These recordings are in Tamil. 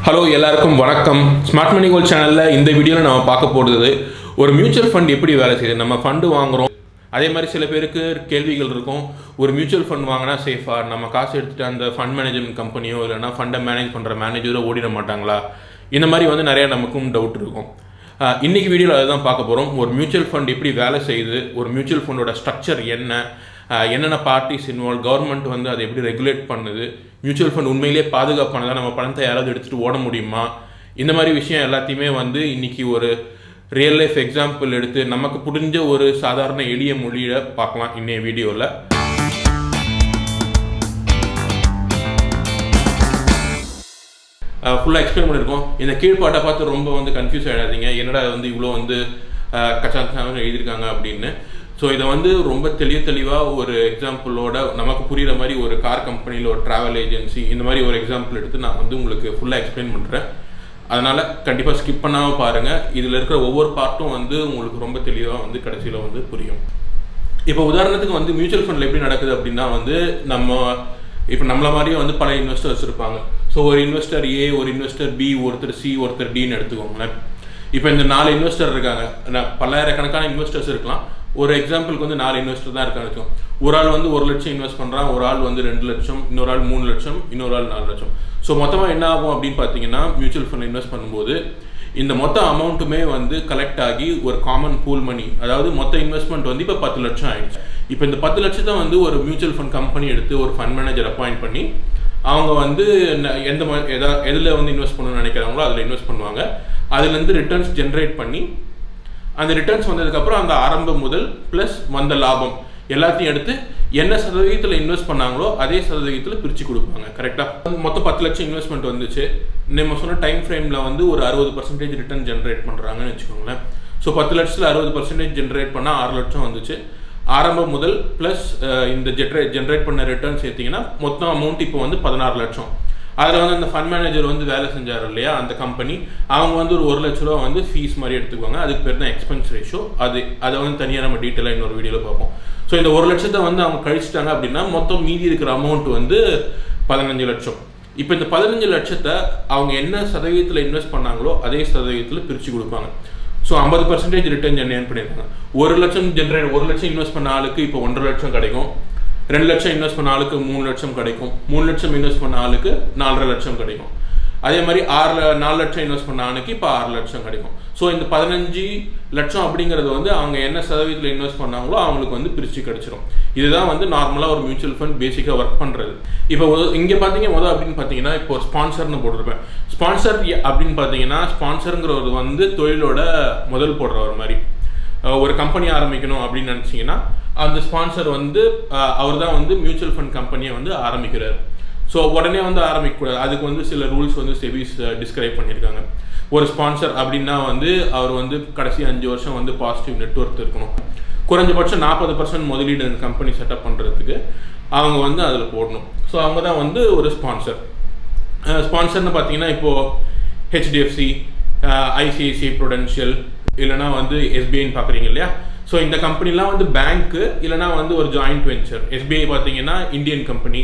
ஹலோ எல்லாருக்கும் வணக்கம் ஸ்மார்ட் மணி கோல் சேனலில் இந்த வீடியோவில் நம்ம பார்க்க போகிறது ஒரு மியூச்சுவல் ஃபண்ட் எப்படி வேலை செய்யுது நம்ம ஃபண்டு வாங்குறோம் அதே மாதிரி சில பேருக்கு கேள்விகள் இருக்கும் ஒரு மியூச்சுவல் ஃபண்ட் வாங்கினா சேஃபா நம்ம காசு எடுத்துட்டு அந்த ஃபண்ட் மேனேஜ்மெண்ட் கம்பெனியோ இல்லைனா ஃபண்டை மேனேஜ் பண்ணுற மேனேஜரோ ஓடிட மாட்டாங்களா இந்த மாதிரி வந்து நிறைய நமக்கும் டவுட் இருக்கும் ஆஹ் இன்னைக்கு வீடியோவில் அதை தான் பார்க்க போகிறோம் ஒரு மியூச்சுவல் ஃபண்ட் எப்படி வேலை செய்யுது ஒரு மியூச்சுவல் ஃபண்டோட ஸ்ட்ரக்சர் என்ன ஆஹ் என்னென்ன பார்ட்டிஸ் இன்வால்வ் கவர்மெண்ட் வந்து அதை எப்படி ரெகுலேட் பண்ணுது மியூச்சுவல் ஃபண்ட் உண்மையிலேயே பாதுகாப்பானதா நம்ம பணத்தை யாராவது எடுத்துகிட்டு ஓட முடியுமா இந்த மாதிரி விஷயம் எல்லாத்தையுமே வந்து இன்னைக்கு ஒரு ரியல் லைஃப் எக்ஸாம்பிள் எடுத்து நமக்கு புரிஞ்ச ஒரு சாதாரண எளிய மொழியில பார்க்கலாம் இன்னைய வீடியோவில் ஃபுல்லாக எக்ஸ்பிளைன் பண்ணியிருக்கோம் இந்த கீழ்ப்பாட்டை பார்த்து ரொம்ப வந்து கன்ஃபியூஸ் ஆகிடாதீங்க என்னடா இது வந்து இவ்வளோ வந்து கச்சாச்சான்னு எழுதியிருக்காங்க அப்படின்னு ஸோ இதை வந்து ரொம்ப தெளிய தெளிவாக ஒரு எக்ஸாம்பிளோட நமக்கு புரியுற மாதிரி ஒரு கார் கம்பெனியில் ஒரு ட்ராவல் ஏஜென்சி இந்த மாதிரி ஒரு எக்ஸாம்பிள் எடுத்து நான் வந்து உங்களுக்கு ஃபுல்லாக எக்ஸ்பிளைன் பண்ணுறேன் அதனால் கண்டிப்பாக ஸ்கிப் பண்ணாமல் பாருங்கள் இதில் இருக்கிற ஒவ்வொரு பார்ட்டும் வந்து உங்களுக்கு ரொம்ப தெளிவாக வந்து கடைசியில் வந்து புரியும் இப்போ உதாரணத்துக்கு வந்து மியூச்சுவல் ஃபண்டில் எப்படி நடக்குது அப்படின்னா வந்து நம்ம இப்போ நம்மள மாதிரியே வந்து பல இன்வெஸ்டர்ஸ் இருப்பாங்க ஸோ ஒரு இன்வெஸ்டர் ஏ ஒரு இன்வெஸ்டர் பி ஒருத்தர் சி ஒருத்தர் டின்னு எடுத்துக்கோங்களேன் இப்போ இந்த நாலு இன்வெஸ்டர் இருக்காங்க ந- பல்லாயிரக்கணக்கான இன்வெஸ்டர்ஸ் இருக்கலாம் ஒரு எக்ஸாம்பிளுக்கு வந்து நாலு இன்வெஸ்டர் தான் இருக்காங்க வச்சுக்கோங்க. ஒரு ஆள் வந்து ஒரு லட்சம் இன்வெஸ்ட் பண்ணுறான் ஒரு ஆள் வந்து ரெண்டு லட்சம் இன்னொரு ஆள் மூணு லட்சம் இன்னொரு ஆள் நாலு லட்சம் ஸோ மொத்தமாக என்ன ஆகும் அப்படின்னு பார்த்தீங்கன்னா மியூச்சுவல் ஃபண்ட் இன்வெஸ்ட் பண்ணும்போது இந்த மொத்த அமௌண்ட்டுமே வந்து கலெக்ட் ஆகி ஒரு காமன் பூல் மணி அதாவது மொத்த இன்வெஸ்ட்மெண்ட் வந்து இப்போ பத்து லட்சம் ஆயிடுச்சு இப்போ இந்த பத்து லட்சத்தை வந்து ஒரு மியூச்சுவல் ஃபண்ட் கம்பெனி எடுத்து ஒரு ஃபண்ட் மேனேஜர் அப்பாயிண்ட் பண்ணி அவங்க வந்து ந- எந்த மாதிரி எதா எதில் வந்து இன்வெஸ்ட் பண்ணணும்னு நினைக்கிறாங்களோ அதில் இன்வெஸ்ட் பண்ணுவாங்க அதுலேருந்து ரிட்டர்ன்ஸ் ஜென்ரேட் பண்ணி அந்த ரிட்டர்ன்ஸ் வந்ததுக்கப்புறம் அந்த ஆரம்பம் முதல் ப்ளஸ் வந்த லாபம் எல்லாத்தையும் எடுத்து என்ன சதவீதத்தில் இன்வெஸ்ட் பண்ணாங்களோ அதே சதவீதத்தில் பிரித்து கொடுப்பாங்க கரெக்டாக மொத்தம் பத்து லட்சம் இன்வெஸ்ட்மெண்ட் வந்துச்சு நம்ம சொன்ன டைம் ஃப்ரேமில் வந்து ஒரு அறுபது பர்சன்டேஜ் ரிட்டர்ன் ஜென்ரேட் பண்ணுறாங்கன்னு வச்சுக்கோங்களேன் ஸோ பத்து லட்சத்தில் அறுபது பர்சன்டேஜ் ஜென்ரேட் பண்ணால் ஆறு லட்சம் வந்துச்சு ஆரம்பம் முதல் ப்ளஸ் இந்த ஜென்ரே ஜென்ரேட் பண்ண ரிட்டர்ன் சேர்த்தீங்கன்னா மொத்தம் அமௌண்ட் இப்போ வந்து பதினாறு லட்சம் அதில் வந்து அந்த ஃபண்ட் மேனேஜர் வந்து வேலை செஞ்சார் இல்லையா அந்த கம்பெனி அவங்க வந்து ஒரு ஒரு லட்ச ரூபா வந்து ஃபீஸ் மாதிரி எடுத்துக்குவாங்க அதுக்கு பேர் தான் எக்ஸ்பென்ஸ் ரேஷியோ அது அதை வந்து தனியாக நம்ம டீட்டெயிலாக இன்னொரு வீடியோவில் பார்ப்போம் ஸோ இந்த ஒரு லட்சத்தை வந்து அவங்க கழிச்சிட்டாங்க அப்படின்னா மொத்தம் மீதி இருக்கிற அமௌண்ட் வந்து பதினஞ்சு லட்சம் இப்போ இந்த பதினஞ்சு லட்சத்தை அவங்க என்ன சதவீதத்தில் இன்வெஸ்ட் பண்ணாங்களோ அதே சதவீதத்தில் பிரித்து கொடுப்பாங்க ஸோ ஐம்பது பர்சன்டேஜ் ரிட்டர்ன் ஜென்ரேட் பண்ணியிருக்காங்க ஒரு லட்சம் ஜென்ரேட் ஒரு லட்சம் இன்வெஸ்ட் பண்ண ஆளுக்கு இப்போ ஒன்றரை லட்சம் கிடைக்கும் ரெண்டு லட்சம் இன்வெஸ்ட் பண்ண ஆளுக்கு மூணு லட்சம் கிடைக்கும் மூணு லட்சம் இன்வெஸ்ட் பண்ண ஆளுக்கு நாலரை லட்சம் கிடைக்கும் அதே மாதிரி ஆறு ல- நாலு லட்சம் இன்வெஸ்ட் பண்ண ஆளுக்கு இப்போ ஆறு லட்சம் கிடைக்கும் ஸோ இந்த பதினஞ்சு லட்சம் அப்படிங்கிறது வந்து அவங்க என்ன சதவீதத்தில் இன்வெஸ்ட் பண்ணாங்களோ அவங்களுக்கு வந்து பிரித்து கிடைச்சிரும் இதுதான் வந்து நார்மலாக ஒரு மியூச்சுவல் ஃபண்ட் பேசிக்காக ஒர்க் பண்ணுறது இப்போ இங்கே பார்த்தீங்க முதல் அப்படின்னு பார்த்தீங்கன்னா இப்போ ஸ்பான்சர்னு போட்டிருப்பேன் ஸ்பான்சர் அப்படின்னு பார்த்தீங்கன்னா ஸ்பான்சருங்கிறது வந்து தொழிலோட முதல் போடுறவர் மாதிரி அஹ் ஒரு கம்பெனி ஆரம்பிக்கணும் அப்படின்னு நினச்சிங்கன்னா அந்த ஸ்பான்சர் வந்து அவர் தான் வந்து மியூச்சுவல் ஃபண்ட் கம்பெனியை வந்து ஆரம்பிக்கிறார் ஸோ உடனே வந்து ஆரம்பிக்கக்கூடாது அதுக்கு வந்து சில ரூல்ஸ் வந்து செபிஸ் டிஸ்கிரைப் பண்ணியிருக்காங்க ஒரு ஸ்பான்சர் அப்படின்னா வந்து அவர் வந்து கடைசி அஞ்சு வருஷம் வந்து பாசிட்டிவ் நெட்ஒர்க் இருக்கணும் குறைஞ்சபட்சம் நாற்பது பர்சன்ட் முதலீடு அந்த கம்பெனி செட்டப் பண்ணுறதுக்கு அவங்க வந்து அதில் போடணும் ஸோ அவங்க தான் வந்து ஒரு ஸ்பான்சர் ஸ்பான்சர்னு பார்த்தீங்கன்னா இப்போது ஹெச்டிஎஃப்சி ஐசிஐசிஐ ப்ரொடென்ஷியல் இல்லைனா வந்து எஸ்பிஐன்னு பார்க்குறீங்க இல்லையா ஸோ இந்த கம்பெனிலாம் வந்து பேங்க்கு இல்லைனா வந்து ஒரு ஜாயிண்ட் வெஞ்சர் எஸ்பிஐ பார்த்தீங்கன்னா இந்தியன் கம்பெனி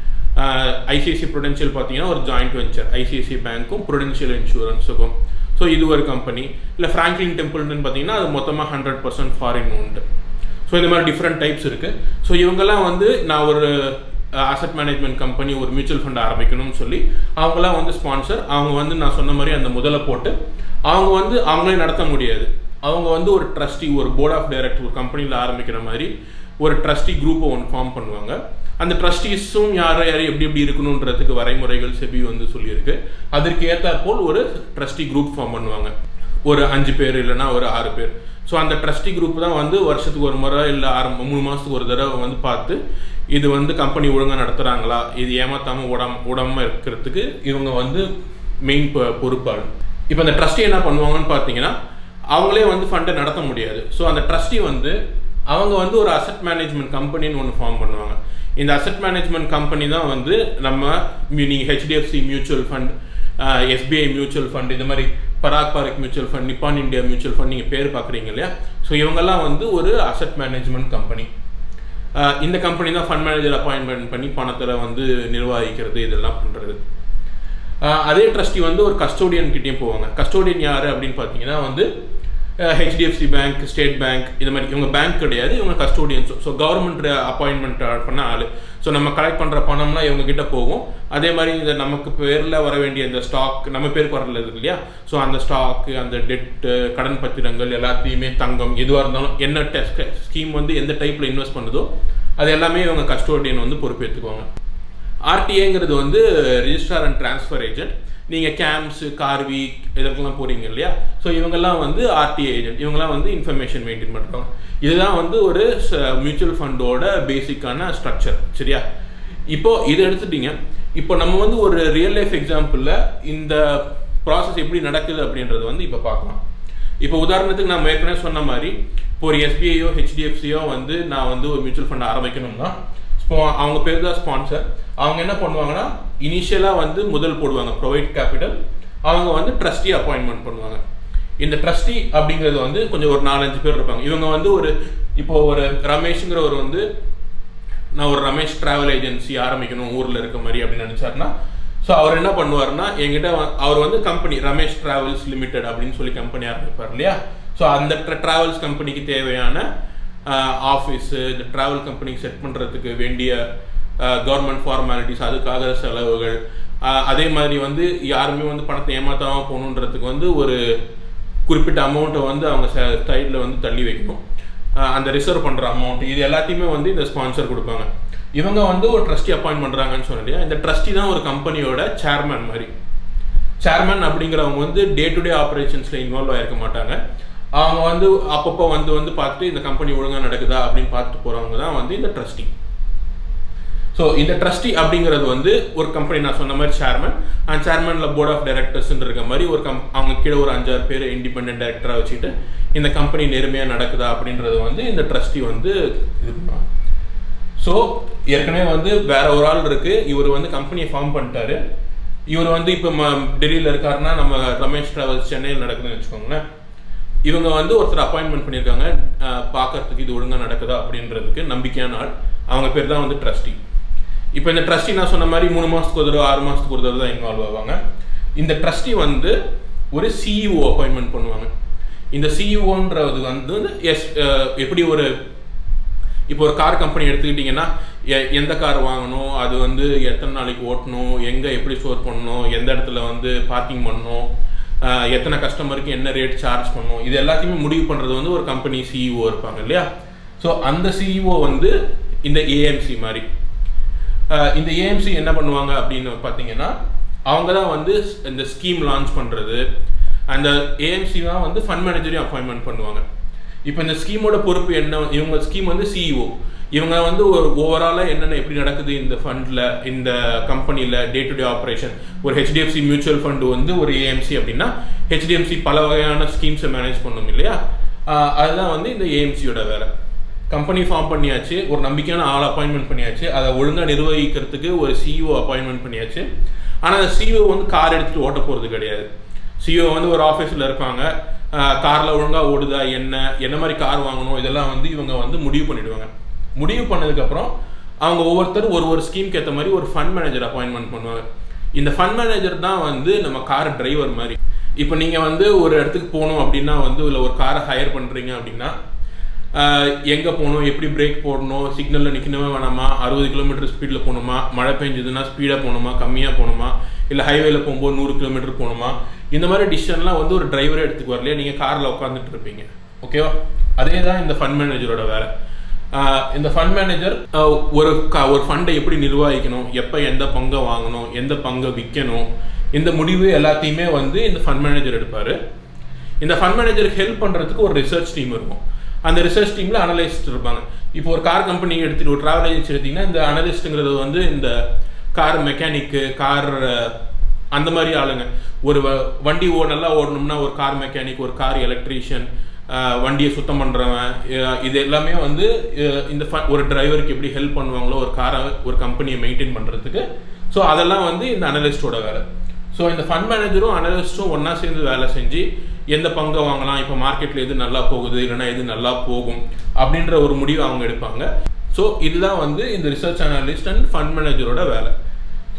ஐசிஐசி ப்ரொடென்ஷியல் பார்த்தீங்கன்னா ஒரு ஜாயிண்ட் வெஞ்சர் ஐசிஐசி பேங்க்கும் ப்ரொடென்ஷியல் இன்சூரன்ஸுக்கும் ஸோ இது ஒரு கம்பெனி இல்லை ஃப்ராங்க்லின் டெம்பிள்னு பார்த்தீங்கன்னா அது மொத்தமாக ஹண்ட்ரட் பர்சன்ட் ஃபாரின் உண்டு ஸோ இந்த மாதிரி டிஃப்ரெண்ட் டைப்ஸ் இருக்குது ஸோ இவங்கெல்லாம் வந்து நான் ஒரு அசட் மேனேஜ்மெண்ட் கம்பெனி ஒரு மியூச்சுவல் ஃபண்ட் ஆரம்பிக்கணும்னு சொல்லி அவங்களாம் வந்து ஸ்பான்சர் அவங்க வந்து நான் சொன்ன மாதிரி அந்த முதல்ல போட்டு அவங்க வந்து அவங்களே நடத்த முடியாது அவங்க வந்து ஒரு ட்ரஸ்டி ஒரு போர்ட் ஆஃப் டைரக்டர் ஒரு கம்பெனியில் ஆரம்பிக்கிற மாதிரி ஒரு ட்ரஸ்டி குரூப்பை ஒன்று ஃபார்ம் பண்ணுவாங்க அந்த ட்ரஸ்டீஸும் யார் யார் எப்படி எப்படி இருக்கணுன்றதுக்கு வரைமுறைகள் செபி வந்து சொல்லியிருக்கு அதற்கு ஏற்றாற்போல் ஒரு ட்ரஸ்டி குரூப் ஃபார்ம் பண்ணுவாங்க ஒரு அஞ்சு பேர் இல்லைன்னா ஒரு ஆறு பேர் ஸோ அந்த ட்ரஸ்டி குரூப் தான் வந்து வருஷத்துக்கு ஒரு முறை இல்லை ஆறு மூணு மாதத்துக்கு ஒரு தடவை வந்து பார்த்து இது வந்து கம்பெனி ஒழுங்காக நடத்துகிறாங்களா இது ஏமாத்தாமல் விடாம விடாம இருக்கிறதுக்கு இவங்க வந்து மெயின் பொறுப்பாளு இப்போ அந்த ட்ரஸ்டி என்ன பண்ணுவாங்கன்னு பார்த்தீங்கன்னா அவங்களே வந்து ஃபண்டை நடத்த முடியாது ஸோ அந்த ட்ரஸ்டி வந்து அவங்க வந்து ஒரு அசட் மேனேஜ்மெண்ட் கம்பெனின்னு ஒன்று ஃபார்ம் பண்ணுவாங்க இந்த அசட் மேனேஜ்மெண்ட் கம்பெனி தான் வந்து நம்ம நீங்கள் HDFC mutual fund SBI mutual fund இந்த மாதிரி Parag Parag mutual fund Nippon India mutual fund நீங்கள் பேர் பார்க்குறீங்க இல்லையா ஸோ இவங்கெல்லாம் வந்து ஒரு அசட் மேனேஜ்மெண்ட் கம்பெனி இந்த கம்பெனி தான் ஃபண்ட் மேனேஜர் அப்பாயின்மெண்ட் பண்ணி பணத்தில் வந்து நிர்வகிக்கிறது இதெல்லாம் பண்ணுறது ஆஹ் அதே ட்ரஸ்டி வந்து ஒரு கஸ்டோடியன் கிட்டேயும் போவாங்க கஸ்டோடியன் யார் அப்படின்னு பார்த்தீங்கன்னா வந்து ஹெச்டிஎஃப்சி பேங்க் ஸ்டேட் பேங்க் இது மாதிரி இவங்க பேங்க் கிடையாது இவங்க கஸ்டோடியன்ஸ் ஸோ கவர்மெண்ட் அப்பாயின்மெண்ட் பண்ண ஆள் ஸோ நம்ம கலெக்ட் பண்ணுற பணம்லாம் இவங்க கிட்ட போகும் அதே மாதிரி இந்த நமக்கு பேரில் வர வேண்டிய இந்த ஸ்டாக் நம்ம பேருக்கு வரல இருக்கு இல்லையா ஸோ அந்த ஸ்டாக்கு அந்த டெட்டு கடன் பத்திரங்கள் எல்லாத்தையுமே தங்கம் எதுவாக இருந்தாலும் என்ன டெஸ்ட் ஸ்கீம் வந்து எந்த டைப்பில் இன்வெஸ்ட் பண்ணுதோ அது எல்லாமே இவங்க கஸ்டோடியன் வந்து பொறுப்பேற்றுக்குவாங்க ஆர்டிஏங்கிறது வந்து ரிஜிஸ்ட்ரார் அண்ட் டிரான்ஸ்ஃபர் ஏஜென்ட் நீங்கள் கேம்ஸ் கார்வி இதற்கெல்லாம் போகிறீங்க இல்லையா ஸோ இவங்கெல்லாம் வந்து ஆர்டிஏ ஏஜென்ட் இவங்கெல்லாம் வந்து இன்ஃபர்மேஷன் மெயின்டைன் பண்ணுறாங்க இதுதான் வந்து ஒரு மியூச்சுவல் ஃபண்டோட பேசிக்கான ஸ்ட்ரக்சர் சரியா இப்போ இதை எடுத்துட்டீங்க இப்போ நம்ம வந்து ஒரு ரியல் லைஃப் எக்ஸாம்பிளில் இந்த ப்ராசஸ் எப்படி நடக்குது அப்படின்றது வந்து இப்போ பார்க்கலாம் இப்போ உதாரணத்துக்கு நான் ஏற்கனவே சொன்ன மாதிரி இப்போ ஒரு எஸ்பிஐயோ ஹெச்டிஎஃப்சியோ வந்து நான் வந்து ஒரு மியூச்சுவல் ஃபண்ட் ஆரம்பிக்கணும்னா இப்போ அவங்க பேர் தான் ஸ்பான்சர் அவங்க என்ன பண்ணுவாங்கன்னா இனிஷியலாக வந்து முதல் போடுவாங்க ப்ரொவைட் கேபிட்டல் அவங்க வந்து ட்ரஸ்டி அப்பாயின்மெண்ட் பண்ணுவாங்க இந்த ட்ரஸ்டி அப்படிங்கிறது வந்து கொஞ்சம் ஒரு நாலஞ்சு பேர் இருப்பாங்க இவங்க வந்து ஒரு இப்போ ஒரு ரமேஷ்ங்கிற ஒரு வந்து நான் ஒரு ரமேஷ் டிராவல் ஏஜென்சி ஆரம்பிக்கணும் ஊரில் இருக்க மாதிரி அப்படின்னு நினச்சாருன்னா ஸோ அவர் என்ன பண்ணுவார்னா என்கிட்ட வ- அவர் வந்து கம்பெனி ரமேஷ் டிராவல்ஸ் லிமிடெட் அப்படின்னு சொல்லி கம்பெனி ஆரம்பிப்பார் இல்லையா ஸோ அந்த டிராவல்ஸ் கம்பெனிக்கு தேவையான ஆஃபீஸு இந்த ட்ராவல் கம்பெனிக்கு செட் பண்ணுறதுக்கு வேண்டிய கவர்மெண்ட் ஃபார்மாலிட்டிஸ் அதுக்காக செலவுகள் ஆஹ் அதே மாதிரி வந்து யாருமே வந்து பணத்தை ஏமாத்தாமல் போகணுன்றதுக்கு வந்து ஒரு குறிப்பிட்ட அமௌண்ட்டை வந்து அவங்க சைடில் வந்து தள்ளி வைக்கணும் ஆஹ் அந்த ரிசர்வ் பண்ணுற அமௌண்ட் இது எல்லாத்தையுமே வந்து இந்த ஸ்பான்சர் கொடுப்பாங்க இவங்க வந்து ஒரு ட்ரஸ்டி அப்பாயிண்ட் பண்ணுறாங்கன்னு சொன்னலையா இந்த ட்ரஸ்டி தான் ஒரு கம்பெனியோட சேர்மேன் மாதிரி சேர்மன் அப்படிங்கிறவங்க வந்து டே டு டே ஆப்ரேஷன்ஸில் இன்வால்வ் ஆயிருக்க மாட்டாங்க அவங்க வந்து அப்பப்போ வந்து வந்து பார்த்துட்டு இந்த கம்பெனி ஒழுங்காக நடக்குதா அப்படின்னு பார்த்துட்டு போகிறவங்க தான் வந்து இந்த ட்ரஸ்டி ஸோ இந்த ட்ரஸ்டி அப்படிங்கிறது வந்து ஒரு கம்பெனி நான் சொன்ன மாதிரி சேர்மன் அண்ட் சேர்மனில் போர்ட் ஆஃப் டைரக்டர்ஸ் இருக்க மாதிரி ஒரு கம் அவங்க கீழே ஒரு அஞ்சாறு பேர் இண்டிபெண்ட் டைரக்டராக வச்சுட்டு இந்த கம்பெனி நேர்மையாக நடக்குதா அப்படின்றது வந்து இந்த ட்ரஸ்டி வந்து இது பண்ணுவாங்க ஸோ ஏற்கனவே வந்து வேற ஒரு ஆள் இருக்கு இவர் வந்து கம்பெனியை ஃபார்ம் பண்ணிட்டாரு இவர் வந்து இப்போ டெல்லியில் இருக்காருன்னா நம்ம ரமேஷ் டிராவல்ஸ் சென்னையில் நடக்குதுன்னு வச்சுக்கோங்களேன் இவங்க வந்து ஒருத்தர் அப்பாயின்மெண்ட் பண்ணியிருக்காங்க அஹ், பார்க்கறதுக்கு இது ஒழுங்காக நடக்குதா அப்படின்றதுக்கு நம்பிக்கையான ஆள் அவங்க பேர் தான் வந்து ட்ரஸ்டி இப்போ இந்த ட்ரஸ்டி நான் சொன்ன மாதிரி மூணு மாதத்துக்கு ஒரு தடவை ஆறு மாதத்துக்கு ஒரு தடவை தான் இன்வால்வ் ஆவாங்க இந்த ட்ரஸ்டி வந்து ஒரு சிஇஓ அப்பாயின்மெண்ட் பண்ணுவாங்க இந்த சிஇஓன்றது வந்து எஸ் எப்படி ஒரு இப்போ ஒரு கார் கம்பெனி எடுத்துக்கிட்டிங்கன்னா எ- எந்த கார் வாங்கணும் அது வந்து எத்தனை நாளைக்கு ஓட்டணும் எங்கே எப்படி ஸ்டோர் பண்ணணும் எந்த இடத்துல வந்து பார்க்கிங் பண்ணணும் ஆஹ் எத்தனை கஸ்டமருக்கு என்ன ரேட் சார்ஜ் பண்ணணும் இது எல்லாத்தையுமே முடிவு பண்ணுறது வந்து ஒரு கம்பெனி சிஇஓ இருப்பாங்க இல்லையா ஸோ அந்த சிஇஓ வந்து இந்த ஏஎம்சி மாதிரி ஆஹ் இந்த ஏஎம்சி என்ன பண்ணுவாங்க அப்படின்னு பார்த்தீங்கன்னா அவங்க தான் வந்து இந்த ஸ்கீம் லான்ச் பண்ணுறது அந்த ஏஎம்சி தான் வந்து ஃபண்ட் மேனேஜரையும் அப்பாயின்மெண்ட் பண்ணுவாங்க இப்போ இந்த ஸ்கீமோட பொறுப்பு என்ன இவங்க ஸ்கீம் வந்து சிஇஓ இவங்க வந்து ஒரு ஓவராலாக என்னென்ன எப்படி நடக்குது இந்த ஃபண்டில் இந்த கம்பெனியில் டே டு டே ஆப்ரேஷன் ஒரு ஹெச்டிஎஃப்சி மியூச்சுவல் ஃபண்டு வந்து ஒரு ஏஎம்சி அப்படின்னா ஹெச்டிஎஃப்சி பல வகையான ஸ்கீம்ஸை மேனேஜ் பண்ணும் இல்லையா ஆஹ் அதுதான் வந்து இந்த ஏஎம்சியோட வேலை கம்பெனி ஃபார்ம் பண்ணியாச்சு ஒரு நம்பிக்கையான ஆள் அப்பாயின்மெண்ட் பண்ணியாச்சு அதை ஒழுங்காக நிர்வகிக்கிறதுக்கு ஒரு சிஇஓ அப்பாயின்மெண்ட் பண்ணியாச்சு ஆனால் அந்த சிஇஓ வந்து கார் எடுத்துகிட்டு ஓட்ட போகிறது கிடையாது சிஇஓ வந்து ஒரு ஆஃபீஸில் இருப்பாங்க காரில் ஒழுங்காக ஓடுதா என்ன என்ன மாதிரி கார் வாங்கணும் இதெல்லாம் வந்து இவங்க வந்து முடிவு பண்ணிடுவாங்க முடிவு பண்ணதுக்கப்புறம் அவங்க ஒவ்வொருத்தரும் ஒரு ஒரு ஸ்கீம்க்கு ஏற்ற மாதிரி ஒரு ஃபண்ட் மேனேஜர் அப்பாயின்மெண்ட் பண்ணுவாங்க இந்த ஃபண்ட் மேனேஜர் தான் வந்து நம்ம கார் டிரைவர் மாதிரி இப்போ நீங்கள் வந்து ஒரு இடத்துக்கு போகணும் அப்படின்னா வந்து இல்லை ஒரு காரை ஹையர் பண்ணுறீங்க அப்படின்னா எங்கே போகணும் எப்படி பிரேக் போடணும் சிக்னலில் நிற்கணுமே வேணாமா அறுபது கிலோமீட்டர் ஸ்பீடில் போகணுமா மழை பெஞ்சதுன்னா ஸ்பீடாக போகணுமா கம்மியாக போகணுமா இல்லை ஹைவேல போகும்போது நூறு கிலோமீட்டர் போகணுமா இந்த மாதிரி டிசிஷன்லாம் வந்து ஒரு டிரைவரே எடுத்துக்கு வரலையா நீங்கள் காரில் உட்காந்துட்டு இருப்பீங்க ஓகேவா அதே தான் இந்த ஃபண்ட் மேனேஜரோட வேலை ஆஹ் இந்த ஃபண்ட் மேனேஜர் ஒரு க- ஒரு ஃபண்டை எப்படி நிர்வகிக்கணும் எப்போ எந்த பங்கை வாங்கணும் எந்த பங்கை விற்கணும் இந்த முடிவு எல்லாத்தையுமே வந்து இந்த ஃபண்ட் மேனேஜர் எடுப்பார் இந்த ஃபண்ட் மேனேஜருக்கு ஹெல்ப் பண்ணுறதுக்கு ஒரு ரிசர்ச் டீம் இருக்கும் அந்த ரிசர்ச் டீமில் அனலிஸ்ட் இருப்பாங்க இப்போ ஒரு கார் கம்பெனி எடுத்துட்டு ஒரு ட்ராவல் ஏஜென்சி எடுத்தீங்கன்னா இந்த அனலிஸ்ட்டுங்கிறது வந்து இந்த கார் மெக்கானிக்கு கார் அந்த மாதிரி ஆளுங்க ஒரு வ- வண்டி ஓ நல்லா ஓடணும்னா ஒரு கார் மெக்கானிக் ஒரு கார் எலக்ட்ரீஷியன் வண்டியை சுத்தம் பண்ணுறவன் இது எல்லாமே வந்து அஹ், இந்த ஃப- ஒரு டிரைவருக்கு எப்படி ஹெல்ப் பண்ணுவாங்களோ ஒரு காரை ஒரு கம்பெனியை மெயின்டைன் பண்ணுறதுக்கு ஸோ அதெல்லாம் வந்து இந்த அனலிஸ்டோட வேலை ஸோ இந்த ஃபண்ட் மேனேஜரும் அனலிஸ்ட்டும் ஒன்றா சேர்ந்து வேலை செஞ்சு எந்த பங்கை வாங்கலாம் இப்போ மார்க்கெட்டில் எது நல்லா போகுது இல்லைன்னா எது நல்லா போகும் அப்படின்ற ஒரு முடிவு அவங்க எடுப்பாங்க ஸோ இதுதான் வந்து இந்த ரிசர்ச் அனலிஸ்ட் அண்ட் ஃபண்ட் மேனேஜரோட வேலை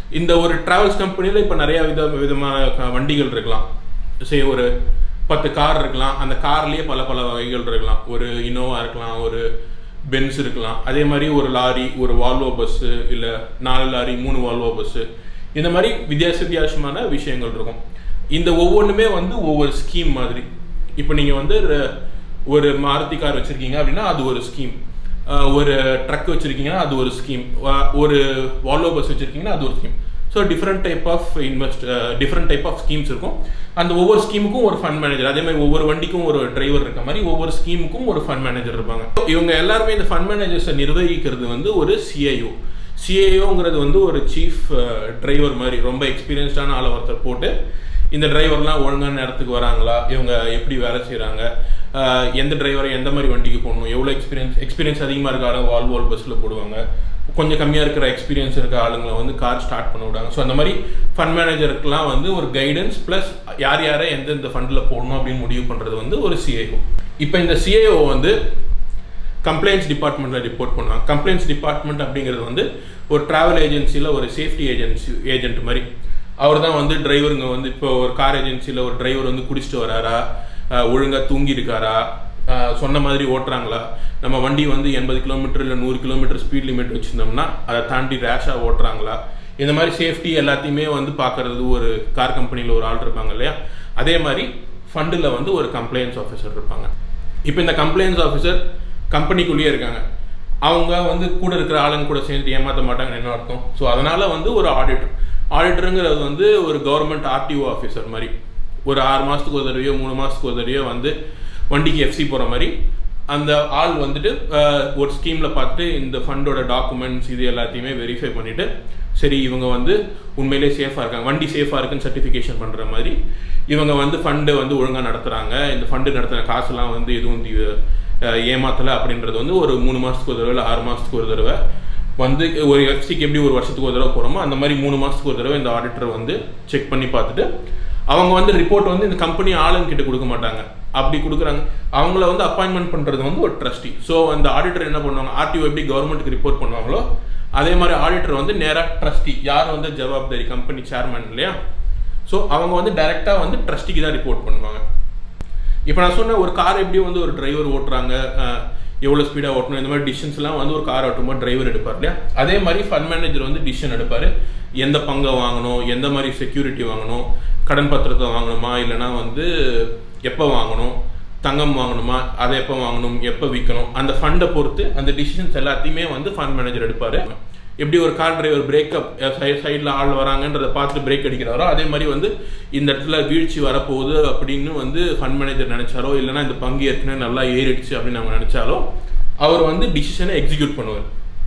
இந்த ஒரு டிராவல்ஸ் கம்பெனியில் இப்போ நிறைய வித விதமான க- வண்டிகள் இருக்கலாம் சரி ஒரு பத்து கார் இருக்கலாம் அந்த கார்லேயே பல பல வகைகள் இருக்கலாம் ஒரு இனோவா இருக்கலாம் ஒரு பென்ஸ் இருக்கலாம் அதே மாதிரி ஒரு லாரி ஒரு வால்வோ பஸ்ஸு இல்லை நாலு லாரி மூணு வால்வோ பஸ்ஸு இந்த மாதிரி வித்தியாச வித்தியாசமான விஷயங்கள் இருக்கும் இந்த ஒவ்வொன்றுமே வந்து ஒவ்வொரு ஸ்கீம் மாதிரி இப்போ நீங்கள் வந்து ர- ஒரு மாருதி கார் வச்சுருக்கீங்க அப்படின்னா அது ஒரு ஸ்கீம் ஒரு ட்ரக் வச்சுருக்கீங்கன்னா அது ஒரு ஸ்கீம் ஒரு வால்வோ பஸ் வச்சுருக்கீங்கன்னா அது ஒரு scheme so different type of invest different type of schemes இருக்கும் அந்த ஒவ்வொரு ஸ்கீமுக்கும் ஒரு ஃபண்ட் மேனேஜர் அதே மாதிரி ஒவ்வொரு வண்டிக்கும் ஒரு டிரைவர் இருக்க மாதிரி ஒவ்வொரு ஸ்கீமுக்கும் ஒரு ஃபண்ட் மேனேஜர் இருப்பாங்க இவங்க எல்லாருமே இந்த ஃபண்ட் மேனேஜர்ஸை நிர்வகிக்கிறது வந்து ஒரு சிஐஓ சிஐஓங்கிறது வந்து ஒரு சீஃப் டிரைவர் மாதிரி ரொம்ப எக்ஸ்பீரியன்ஸ்டான ஆளை ஒருத்தர் போட்டு இந்த டிரைவர்லாம் ஒழுங்கான நேரத்துக்கு வராங்களா இவங்க எப்படி வேலை செய்கிறாங்க எந்த டிரைவரை எந்த மாதிரி வண்டிக்கு போடணும் எவ்வளோ எக்ஸ்பீரியன்ஸ் எக்ஸ்பீரியன்ஸ் அதிகமாக இருக்க ஆளு வால் வால் பஸ்ஸில் போடுவாங்க கொஞ்சம் கம்மியாக இருக்கிற எக்ஸ்பீரியன்ஸ் இருக்க ஆளுங்களை வந்து கார் ஸ்டார்ட் பண்ண விடாங்க ஸோ அந்த மாதிரி ஃபண்ட் மேனேஜருக்குலாம் வந்து ஒரு கைடன்ஸ் ப்ளஸ் யார் யாரை எந்தெந்த ஃபண்டில் போடணும் அப்படின்னு முடிவு பண்ணுறது வந்து ஒரு சிஐஓ இப்போ இந்த சிஐஓ வந்து கம்ப்ளைண்ட்ஸ் டிபார்ட்மெண்ட்டில் ரிப்போர்ட் பண்ணுவாங்க கம்ப்ளைண்ட்ஸ் டிபார்ட்மெண்ட் அப்படிங்கிறது வந்து ஒரு ட்ராவல் ஏஜென்சியில் ஒரு சேஃப்டி ஏஜென்சி ஏஜென்ட் மாதிரி அவர் தான் வந்து டிரைவருங்க வந்து இப்போ ஒரு கார் ஏஜென்சியில் ஒரு டிரைவர் வந்து குடிச்சிட்டு வராரா ஒழுங்காக தூங்கி இருக்காரா ஆஹ் சொன்ன மாதிரி ஓட்டுறாங்களா நம்ம வண்டி வந்து எண்பது கிலோமீட்டர் இல்லை நூறு கிலோமீட்டர் ஸ்பீட் லிமிட் வச்சுருந்தோம்னா அதை தாண்டி ரேஷாக ஓட்டுறாங்களா இந்த மாதிரி சேஃப்டி எல்லாத்தையுமே வந்து பார்க்கறது ஒரு கார் கம்பெனியில் ஒரு ஆள் இருப்பாங்க இல்லையா அதே மாதிரி ஃபண்டில் வந்து ஒரு கம்ப்ளைண்ட்ஸ் ஆஃபீஸர் இருப்பாங்க இப்போ இந்த கம்ப்ளைண்ட்ஸ் ஆஃபீஸர் கம்பெனிக்குள்ளேயே இருக்காங்க அவங்க வந்து கூட இருக்கிற ஆளுங்க கூட சேர்ந்து ஏமாற்ற மாட்டாங்கன்னு என்ன அர்த்தம் ஸோ அதனால வந்து ஒரு ஆடிட்டர் ஆடிட்டருங்கிறது வந்து ஒரு கவர்மெண்ட் ஆர்டிஓ ஆஃபீஸர் மாதிரி ஒரு ஆறு மாதத்துக்கு ஒரு தடவையோ மூணு மாதத்துக்கு ஒரு தடவையோ வந்து வண்டிக்கு எஃப்சி போகிற மாதிரி அந்த ஆள் வந்துட்டு அஹ், ஒரு ஸ்கீமில் பார்த்துட்டு இந்த ஃபண்டோட டாக்குமெண்ட்ஸ் இது எல்லாத்தையுமே வெரிஃபை பண்ணிவிட்டு சரி இவங்க வந்து உண்மையிலே சேஃபாக இருக்காங்க வண்டி சேஃபாக இருக்குன்னு சர்டிஃபிகேஷன் பண்ணுற மாதிரி இவங்க வந்து ஃபண்டு வந்து ஒழுங்காக நடத்துகிறாங்க இந்த ஃபண்டு நடத்துகிற காசுலாம் வந்து எதுவும் தி- அஹ், ஏமாத்தலை அப்படின்றது வந்து ஒரு மூணு மாதத்துக்கு ஒரு தடவை இல்லை ஆறு மாதத்துக்கு ஒரு தடவை வந்து ஒரு எஃப்சிக்கு எப்படி ஒரு வருஷத்துக்கு ஒரு தடவை போகிறோமோ அந்த மாதிரி மூணு மாதத்துக்கு ஒரு தடவை இந்த ஆடிட்டர் வந்து செக் பண்ணி பார்த்துட்டு அவங்க வந்து ரிப்போர்ட் வந்து இந்த கம்பெனி ஆளுங்க கிட்ட கொடுக்க மாட்டாங்க அப்படி கொடுக்குறாங்க அவங்கள வந்து அப்பாயின்மெண்ட் பண்ணுறது வந்து ஒரு ட்ரஸ்டி ஸோ அந்த ஆடிட்டர் என்ன பண்ணுவாங்க ஆர்டிஓ எப்படி கவர்மெண்ட்டுக்கு ரிப்போர்ட் பண்ணுவாங்களோ அதே மாதிரி ஆடிட்டர் வந்து நேராக ட்ரஸ்டி யார் வந்து ஜவாப்தாரி கம்பெனி சேர்மன் இல்லையா ஸோ அவங்க வந்து டைரெக்டாக வந்து ட்ரஸ்டிக்கு தான் ரிப்போர்ட் பண்ணுவாங்க இப்போ நான் சொன்ன ஒரு கார் எப்படி வந்து ஒரு டிரைவர் ஓட்டுறாங்க அஹ், எவ்வளோ ஸ்பீடாக ஓட்டணும் இந்த மாதிரி டிசிஷன்ஸ்லாம் வந்து ஒரு கார் ஓட்டும்போது டிரைவர் எடுப்பார் இல்லையா அதே மாதிரி ஃபண்ட் மேனேஜர் வந்து டிசிஷன் எடுப்பார் எந்த பங்கை வாங்கணும் எந்த மாதிரி செக்யூரிட்டி வாங்கணும் கடன் பத்திரத்தை வாங்கணுமா இல்லைனா வந்து எப்போ வாங்கணும் தங்கம் வாங்கணுமா அதை எப்போ வாங்கணும் எப்போ விற்கணும் அந்த ஃபண்டை பொறுத்து அந்த டிசிஷன்ஸ் எல்லாத்தையுமே வந்து ஃபண்ட் மேனேஜர் எடுப்பார் எப்படி ஒரு கார் டிரைவர் பிரேக்கப் சைடில் ஆள் வராங்கன்றதை பார்த்துட்டு பிரேக் அடிக்கிறாரோ அதே மாதிரி வந்து இந்த இடத்துல வீழ்ச்சி வரப்போகுது அப்படின்னு வந்து ஃபண்ட் மேனேஜர் நினைச்சாரோ இல்லைன்னா இந்த பங்கு ஏற்கனவே நல்லா ஏறிடுச்சு அப்படின்னு அவங்க நினைச்சாலோ அவர் வந்து டிசிஷனை எக்ஸிக்யூட் பண்ணுவார்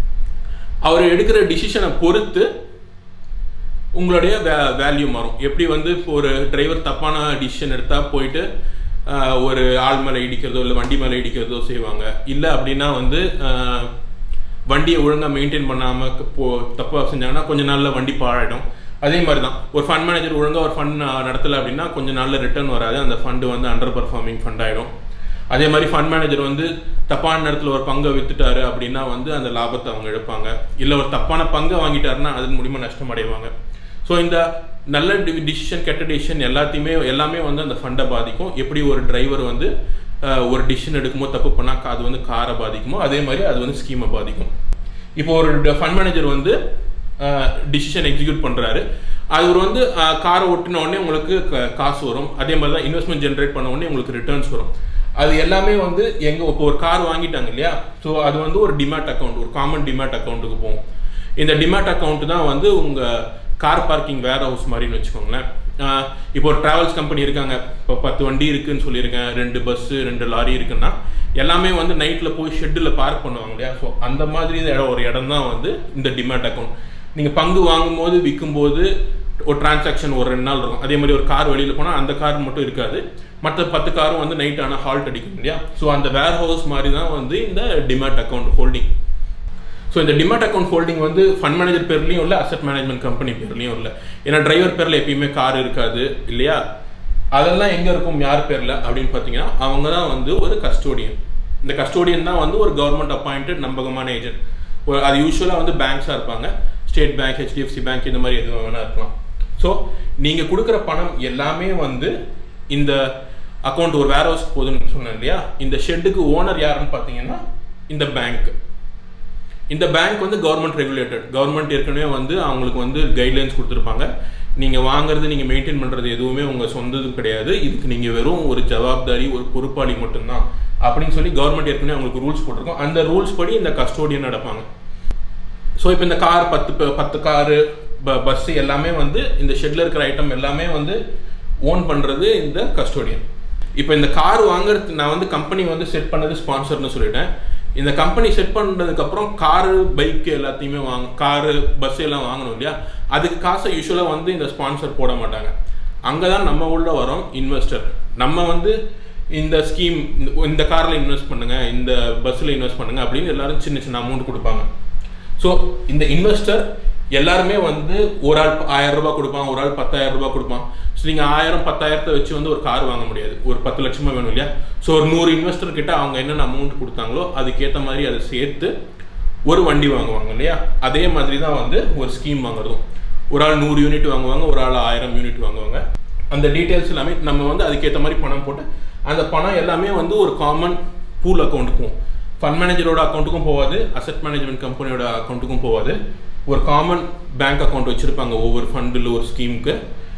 அவர் எடுக்கிற டிசிஷனை பொறுத்து உங்களுடைய வே வேல்யூ மாறும் எப்படி வந்து இப்போ ஒரு டிரைவர் தப்பான டிசிஷன் எடுத்தால் போயிட்டு ஆஹ், ஒரு ஆள் மேலே இடிக்கிறதோ இல்லை வண்டி மேலே இடிக்கிறதோ செய்வாங்க இல்லை அப்படின்னா வந்து ஆஹ், வண்டியை ஒழுங்காக மெயின்டைன் பண்ணாமல் போ தப்பாக செஞ்சாங்கன்னா கொஞ்ச நாளில் வண்டி பாழாயிடும் அதே மாதிரி தான் ஒரு ஃபண்ட் மேனேஜர் ஒழுங்காக ஒரு ஃபண்ட் நடத்தலை அப்படின்னா கொஞ்ச நாளில் ரிட்டர்ன் வராது அந்த ஃபண்டு வந்து அண்டர் பர்ஃபார்மிங் ஃபண்ட் ஆகிடும் அதே மாதிரி ஃபண்ட் மேனேஜர் வந்து தப்பான நேரத்தில் ஒரு பங்கை வித்துட்டாரு அப்படின்னா வந்து அந்த லாபத்தை அவங்க எடுப்பாங்க இல்லை ஒரு தப்பான பங்கை வாங்கிட்டாருன்னா அதன் மூலியமாக நஷ்டம் அடைவாங்க ஸோ இந்த நல்ல டிசிஷன் கெட்ட டிசிஷன் எல்லாத்தையுமே எல்லாமே வந்து அந்த ஃபண்டை பாதிக்கும் எப்படி ஒரு டிரைவர் வந்து அஹ், ஒரு டிசிஷன் எடுக்கும்போது தப்பு பண்ணால் அது வந்து காரை பாதிக்குமோ அதே மாதிரி அது வந்து ஸ்கீமை பாதிக்கும் இப்போ ஒரு ஃபண்ட் மேனேஜர் வந்து டிசிஷன் எக்ஸிக்யூட் பண்ணுறாரு அவர் வந்து காரை ஓட்டின உடனே உங்களுக்கு க- காசு வரும் அதே மாதிரி தான் இன்வெஸ்ட்மெண்ட் ஜென்ரேட் பண்ண உடனே உங்களுக்கு ரிட்டர்ன்ஸ் வரும் அது எல்லாமே வந்து எங்க இப்போ ஒரு கார் வாங்கிட்டாங்க இல்லையா ஸோ அது வந்து ஒரு டிமேட் அக்கௌண்ட் ஒரு காமன் டிமேட் அக்கௌண்ட்டுக்கு போகும் இந்த டிமேட் அக்கௌண்ட் தான் வந்து உங்க கார் பார்க்கிங் வேர் ஹவுஸ் மாதிரின்னு வச்சுக்கோங்களேன் ஆஹ் இப்போ ஒரு டிராவல்ஸ் கம்பெனி இருக்காங்க இப்போ பத்து வண்டி இருக்குன்னு சொல்லியிருக்கேன் ரெண்டு பஸ்ஸு ரெண்டு லாரி இருக்குன்னா எல்லாமே வந்து நைட்டில் போய் ஷெட்டில் பார்க் பண்ணுவாங்க இல்லையா ஸோ அந்த மாதிரி இடம் ஒரு இடம் தான் வந்து இந்த டிமேட் அக்கௌண்ட் நீங்கள் பங்கு வாங்கும்போது விற்கும்போது ஒரு டிரான்சாக்ஷன் ஒரு ரெண்டு நாள் இருக்கும் அதே மாதிரி ஒரு கார் வெளியில் போனால் அந்த கார் மட்டும் இருக்காது மற்ற பத்து காரும் வந்து நைட் ஆனால் ஹால்ட் அடிக்கும் இல்லையா ஸோ அந்த வேர் ஹவுஸ் மாதிரி தான் வந்து இந்த டிமேட் அக்கௌண்ட் ஹோல்டிங் ஸோ இந்த டிமாட் அக்கௌண்ட் ஹோல்டிங் வந்து ஃபண்ட் மேனேஜர் பேர்லையும் இல்லை அசெட் மேனேஜ்மெண்ட் கம்பெனி பேர்லையும் இல்லை ஏன்னா டிரைவர் பேரில் எப்பயுமே கார் இருக்காது இல்லையா அதெல்லாம் எங்கே இருக்கும் யார் பேரில் அப்படின்னு பார்த்தீங்கன்னா அவங்க தான் வந்து ஒரு கஸ்டோடியன் இந்த கஸ்டோடியன் தான் வந்து ஒரு கவர்மெண்ட் அப்பாயிண்டட் நம்பகமான ஏஜென்ட் ஒரு அது யூஸ்வலாக வந்து பேங்க்ஸாக இருப்பாங்க ஸ்டேட் பேங்க் ஹெச்டிஎஃப்சி பேங்க் இந்த மாதிரி எதுவும் வேணா இருக்கலாம் ஸோ நீங்கள் கொடுக்குற பணம் எல்லாமே வந்து இந்த அக்கௌண்ட் ஒரு வேர் ஹவுஸ் போகுதுன்னு சொன்னேன் இல்லையா இந்த ஷெட்டுக்கு ஓனர் யாருன்னு பார்த்தீங்கன்னா இந்த பேங்க் இந்த பேங்க் வந்து கவர்மெண்ட் ரெகுலேட்டட் கவர்மெண்ட் ஏற்கனவே வந்து அவங்களுக்கு வந்து கைட்லைன்ஸ் கொடுத்துருப்பாங்க நீங்கள் வாங்குறது நீங்கள் மெயின்டைன் பண்ணுறது எதுவுமே உங்கள் சொந்தது கிடையாது இதுக்கு நீங்கள் வெறும் ஒரு ஜவாப்தாரி ஒரு பொறுப்பாளி மட்டும்தான் அப்படின்னு சொல்லி கவர்மெண்ட் ஏற்கனவே அவங்களுக்கு ரூல்ஸ் போட்டிருக்கோம் அந்த ரூல்ஸ் படி இந்த கஸ்டோடியன் நடப்பாங்க ஸோ இப்போ இந்த கார் பத்து ப- பத்து காரு ப பஸ் எல்லாமே வந்து இந்த ஷெட்ல இருக்கிற ஐட்டம் எல்லாமே வந்து ஓன் பண்ணுறது இந்த கஸ்டோடியன் இப்போ இந்த கார் வாங்குறது நான் வந்து கம்பெனி வந்து செட் பண்ணது ஸ்பான்சர்னு சொல்லிட்டேன் இந்த கம்பெனி செட் பண்ணதுக்கப்புறம் காரு பைக் எல்லாத்தையுமே வாங்க காரு பஸ் எல்லாம் வாங்கணும் இல்லையா அதுக்கு காசை யூஸ்வலாக வந்து இந்த ஸ்பான்சர் போட மாட்டாங்க அங்கே தான் நம்ம உள்ள வரோம் இன்வெஸ்டர் நம்ம வந்து இந்த ஸ்கீம் இந்த காரில் இன்வெஸ்ட் பண்ணுங்க இந்த பஸ்ஸில் இன்வெஸ்ட் பண்ணுங்க அப்படின்னு எல்லாரும் சின்ன சின்ன அமௌண்ட் கொடுப்பாங்க ஸோ இந்த இன்வெஸ்டர் எல்லாருமே வந்து ஒரு ஆள் ஆயிரம் ரூபாய் கொடுப்பான் ஒரு ஆள் பத்தாயிரம் ரூபாய் கொடுப்பான் ஸோ நீங்கள் ஆயிரம் பத்தாயிரத்தை வச்சு வந்து ஒரு கார் வாங்க முடியாது ஒரு பத்து லட்சமா வேணும் இல்லையா ஸோ ஒரு நூறு இன்வெஸ்டர் கிட்ட அவங்க என்னென்ன அமௌண்ட் கொடுத்தாங்களோ அதுக்கேற்ற மாதிரி அதை சேர்த்து ஒரு வண்டி வாங்குவாங்க இல்லையா அதே மாதிரி தான் வந்து ஒரு ஸ்கீம் வாங்குறதும் ஒரு ஆள் நூறு யூனிட் வாங்குவாங்க ஒரு ஆள் ஆயிரம் யூனிட் வாங்குவாங்க அந்த டீட்டெயில்ஸ் எல்லாமே நம்ம வந்து அதுக்கேற்ற மாதிரி பணம் போட்டு அந்த பணம் எல்லாமே வந்து ஒரு காமன் பூல் அக்கௌண்ட்டுக்கும் ஃபண்ட் மேனேஜரோட அக்கௌண்ட்டுக்கும் போகாது அசெட் மேனேஜ்மெண்ட் கம்பெனியோட அக்கௌண்ட்டுக்கும் போகாது ஒரு காமன் பேங்க் அக்கௌண்ட் வச்சுருப்பாங்க ஒவ்வொரு ஃபண்டில் ஒரு ஸ்கீமுக்கு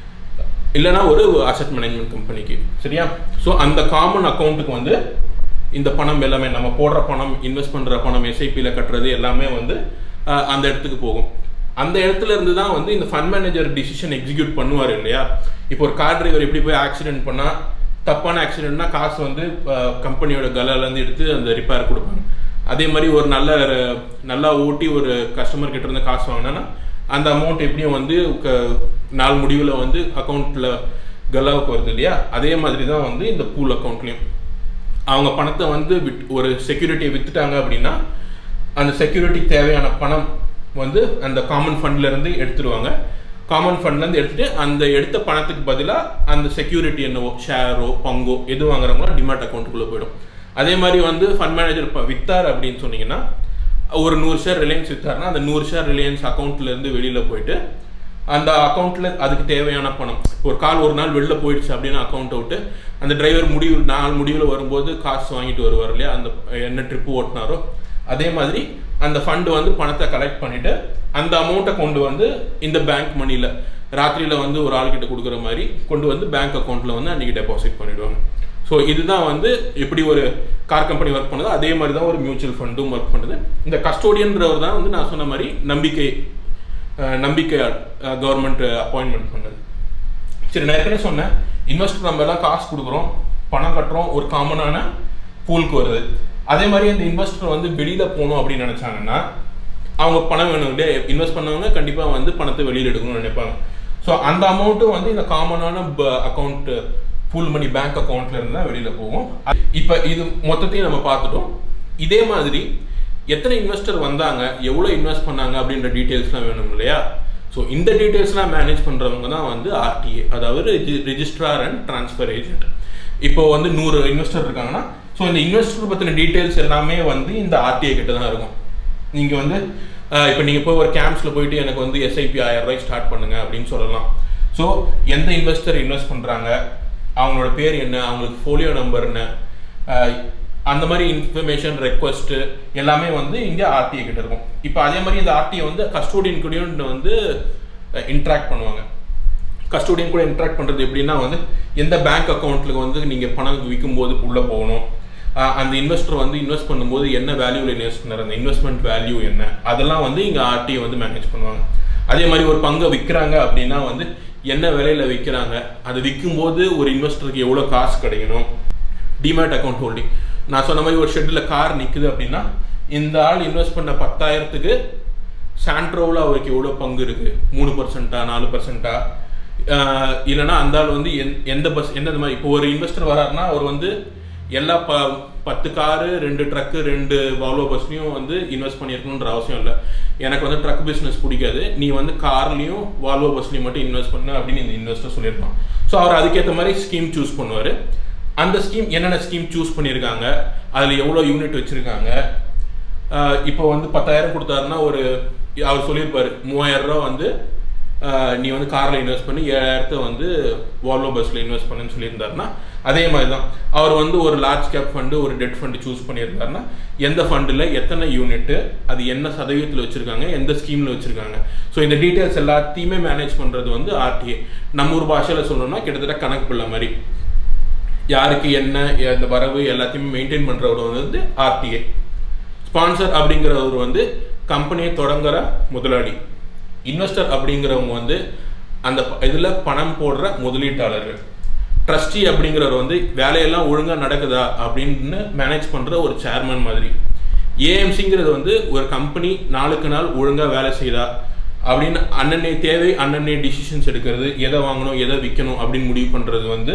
இல்லைனா ஒரு அசெட் மேனேஜ்மெண்ட் கம்பெனிக்கு சரியா ஸோ அந்த காமன் அக்கௌண்ட்டுக்கு வந்து இந்த பணம் எல்லாமே நம்ம போடுற பணம் இன்வெஸ்ட் பண்ணுற பணம் எஸ்ஐபியில் கட்டுறது எல்லாமே வந்து அஹ், அந்த இடத்துக்கு போகும் அந்த இடத்துல இருந்து தான் வந்து இந்த ஃபண்ட் மேனேஜர் டிசிஷன் எக்ஸிக்யூட் பண்ணுவார் இல்லையா இப்போ ஒரு கார் டிரைவர் எப்படி போய் ஆக்சிடென்ட் பண்ணால் தப்பான ஆக்சிடென்ட்னா காசு வந்து கம்பெனியோட கலாலேருந்து எடுத்து அந்த ரிப்பேர் கொடுப்பாங்க அதே மாதிரி ஒரு நல்ல நல்லா ஓட்டி ஒரு கஸ்டமர் கிட்ட இருந்து காசு வாங்கினா அந்த அமௌண்ட் எப்படியும் வந்து க- நாள் முடிவில் வந்து அக்கௌண்ட்டில் கல்லாவுக்கு வருது இல்லையா அதே மாதிரி தான் வந்து இந்த பூல் அக்கௌண்ட்லேயும் அவங்க பணத்தை வந்து விட் ஒரு செக்யூரிட்டியை வித்துட்டாங்க அப்படின்னா அந்த செக்யூரிட்டி தேவையான பணம் வந்து அந்த காமன் ஃபண்ட்ல இருந்து எடுத்துருவாங்க காமன் ஃபண்ட்ல இருந்து எடுத்துட்டு அந்த எடுத்த பணத்துக்கு பதிலாக அந்த செக்யூரிட்டி என்னவோ ஷேரோ பங்கோ எது வாங்குறாங்களோ டிமாட் அக்கௌண்ட்டுக்குள்ளே போயிடும் அதே மாதிரி வந்து ஃபண்ட் மேனேஜர் இப்போ வித்தார் அப்படின்னு சொன்னீங்கன்னா ஒரு நூறு ஷேர் ரிலையன்ஸ் வித்தாருன்னா அந்த நூறு ஷேர் ரிலையன்ஸ் அக்கௌண்ட்ல இருந்து வெளியில போயிட்டு அந்த அக்கௌண்ட்ல அதுக்கு தேவையான பணம் ஒரு கால் ஒரு நாள் வெளில போயிடுச்சு அப்படின்னு அக்கௌண்ட் விட்டு அந்த டிரைவர் முடிவு நாள் முடிவில் வரும்போது காசு வாங்கிட்டு வருவார் இல்லையா அந்த என்ன ட்ரிப்பு ஓட்டினாரோ அதே மாதிரி அந்த ஃபண்டு வந்து பணத்தை கலெக்ட் பண்ணிட்டு அந்த அமௌண்ட்டை கொண்டு வந்து இந்த பேங்க் மணியில் ராத்திரியில் வந்து ஒரு ஆள்கிட்ட கொடுக்குற மாதிரி கொண்டு வந்து பேங்க் அக்கௌண்ட்டில் வந்து அன்றைக்கி டெபாசிட் பண்ணிடுவாங்க ஸோ இதுதான் வந்து எப்படி ஒரு கார் கம்பெனி ஒர்க் பண்ணுதோ அதே மாதிரி தான் ஒரு மியூச்சுவல் ஃபண்டும் ஒர்க் பண்ணுது இந்த கஸ்டோடியன்றவர் தான் வந்து நான் சொன்ன மாதிரி நம்பிக்கை அஹ், நம்பிக்கை கவர்மெண்ட் அப்பாயின்மெண்ட் பண்ணது சரி நான் ஏற்கனவே சொன்னேன் இன்வெஸ்டர் நம்ம எல்லாம் காசு கொடுக்குறோம் பணம் கட்டுறோம் ஒரு காமனான பூலுக்கு வருது அதே மாதிரி அந்த இன்வெஸ்டர் வந்து வெளியில போகணும் அப்படின்னு நினைச்சாங்கன்னா அவங்க பணம் வேணும் இல்லையா இன்வெஸ்ட் பண்ணவங்க கண்டிப்பா வந்து பணத்தை வெளியில எடுக்கணும்னு நினைப்பாங்க ஸோ அந்த அமௌண்ட்டும் வந்து இந்த காமனான அக்கௌண்ட் பூல் மணி பேங்க் அக்கௌண்ட்ல இருந்து தான் வெளியில போகும் இப்போ இது மொத்தத்தையும் நம்ம பார்த்துட்டோம் இதே மாதிரி எத்தனை இன்வெஸ்டர் வந்தாங்க எவ்வளோ இன்வெஸ்ட் பண்ணாங்க அப்படின்ற டீட்டெயில்ஸ்லாம் வேணும் இல்லையா ஸோ இந்த டீட்டெயில்ஸ்லாம் மேனேஜ் பண்ணுறவங்க தான் வந்து ஆர்டிஏ அதாவது ரிஜிஸ்ட்ரார் அண்ட் ட்ரான்ஸ்ஃபர் ஏஜென்ட் இப்போ வந்து நூறு இன்வெஸ்டர் இருக்காங்கன்னா ஸோ இந்த இன்வெஸ்டர் பற்றின டீட்டெயில்ஸ் எல்லாமே வந்து இந்த ஆர்டிஏ கிட்ட தான் இருக்கும் நீங்கள் வந்து இப்போ நீங்கள் போய் ஒரு கேம்ப்ஸில் போயிட்டு எனக்கு வந்து எஸ்ஐபி ஆயிரம் ரூபாய்க்கு ஸ்டார்ட் பண்ணுங்க அப்படின்னு சொல்லலாம் ஸோ எந்த இன்வெஸ்டர் இன்வெஸ்ட் பண்ணுறாங்க அவங்களோட பேர் என்ன அவங்களுக்கு ஃபோலியோ நம்பர் என்ன அஹ், அந்த மாதிரி இன்ஃபர்மேஷன் ரெக்வஸ்ட் எல்லாமே வந்து இங்கே ஆர்டிஏ கிட்ட இருக்கும் இப்போ அதே மாதிரி இந்த ஆர்டிஏ வந்து கஸ்டோடியன் கூடயும் வந்து இன்ட்ராக்ட் பண்ணுவாங்க கஸ்டோடியன் கூட இன்ட்ராக்ட் பண்ணுறது எப்படின்னா வந்து எந்த பேங்க் அக்கௌண்ட்ல வந்து நீங்கள் பணம் விற்கும் போது உள்ளே போகணும் அஹ் அந்த இன்வெஸ்டர் வந்து இன்வெஸ்ட் பண்ணும்போது என்ன வேல்யூவில் இன்வெஸ்ட் பண்ணார் அந்த இன்வெஸ்ட்மெண்ட் வேல்யூ என்ன அதெல்லாம் வந்து இங்கே ஆர்டிஐ வந்து மேனேஜ் பண்ணுவாங்க அதே மாதிரி ஒரு பங்கை விற்கிறாங்க அப்படின்னா வந்து என்ன விலையில விற்கிறாங்க அது விற்கும்போது ஒரு இன்வெஸ்டருக்கு எவ்வளோ காசு கிடைக்கணும் டிமேட் அக்கௌண்ட் ஹோல்டிங் நான் சொன்ன மாதிரி ஒரு ஷெட்டில் கார் நிற்குது அப்படின்னா இந்த ஆள் இன்வெஸ்ட் பண்ண பத்தாயிரத்துக்கு சாண்ட்ரோவில் அவருக்கு எவ்வளோ பங்கு இருக்கு மூணு பர்சன்ட்டா நாலு பர்சன்ட்டா இல்லைன்னா அந்த ஆள் வந்து எந் எந்த பஸ் எந்தெந்த மாதிரி இப்போ ஒரு இன்வெஸ்டர் வராருன்னா அவர் வந்து எல்லா ப பத்து காரு ரெண்டு ட்ரக்கு ரெண்டு வால்வோ பஸ்லையும் வந்து இன்வெஸ்ட் பண்ணியிருக்கணுன்ற அவசியம் இல்லை எனக்கு வந்து ட்ரக் பிஸ்னஸ் பிடிக்காது நீ வந்து கார்லையும் வால்வோ பஸ்லையும் மட்டும் இன்வெஸ்ட் பண்ணு அப்படின்னு இந்த இன்வெஸ்டர் சொல்லியிருப்பான் ஸோ அவர் அதுக்கேற்ற மாதிரி ஸ்கீம் சூஸ் பண்ணுவார் அந்த ஸ்கீம் என்னென்ன ஸ்கீம் சூஸ் பண்ணியிருக்காங்க அதில் எவ்வளோ யூனிட் வச்சுருக்காங்க இப்போ வந்து பத்தாயிரம் கொடுத்தாருன்னா ஒரு அவர் சொல்லியிருப்பாரு மூவாயிரம் ரூபா வந்து ஆஹ், நீ வந்து காரில் இன்வெஸ்ட் பண்ணி ஏழாயிரத்தை வந்து வால்வோ பஸ்ஸில் இன்வெஸ்ட் பண்ணுன்னு சொல்லியிருந்தாருன்னா அதே மாதிரி தான் அவர் வந்து ஒரு லார்ஜ் கேப் ஃபண்டு ஒரு டெட் ஃபண்டு சூஸ் பண்ணியிருந்தாருன்னா எந்த ஃபண்டில் எத்தனை யூனிட்டு அது என்ன சதவீதத்தில் வச்சுருக்காங்க எந்த ஸ்கீமில் வச்சுருக்காங்க ஸோ இந்த டீட்டெயில்ஸ் எல்லாத்தையுமே மேனேஜ் பண்ணுறது வந்து ஆர்டிஏ நம்ம ஊர் பாஷையில் சொல்லணும்னா கிட்டத்தட்ட கணக்கு பிள்ளை மாதிரி யாருக்கு என்ன அந்த வரவு எல்லாத்தையுமே மெயின்டைன் பண்ணுறவர் வந்து ஆர்டிஏ ஸ்பான்சர் அப்படிங்கிறவர் வந்து கம்பெனியை தொடங்குற முதலாளி இன்வெஸ்டர் அப்படிங்கிறவங்க வந்து அந்த இதில் பணம் போடுற முதலீட்டாளர்கள் ட்ரஸ்டி அப்படிங்கிறவர் வந்து வேலையெல்லாம் ஒழுங்காக நடக்குதா அப்படின்னு மேனேஜ் பண்ணுற ஒரு சேர்மன் மாதிரி ஏஎம்சிங்கிறது வந்து ஒரு கம்பெனி நாளுக்கு நாள் ஒழுங்காக வேலை செய்தா அப்படின்னு அன்னன்னைய தேவை அன்னன்னைய டிசிஷன்ஸ் எடுக்கிறது எதை வாங்கணும் எதை விற்கணும் அப்படின்னு முடிவு பண்ணுறது வந்து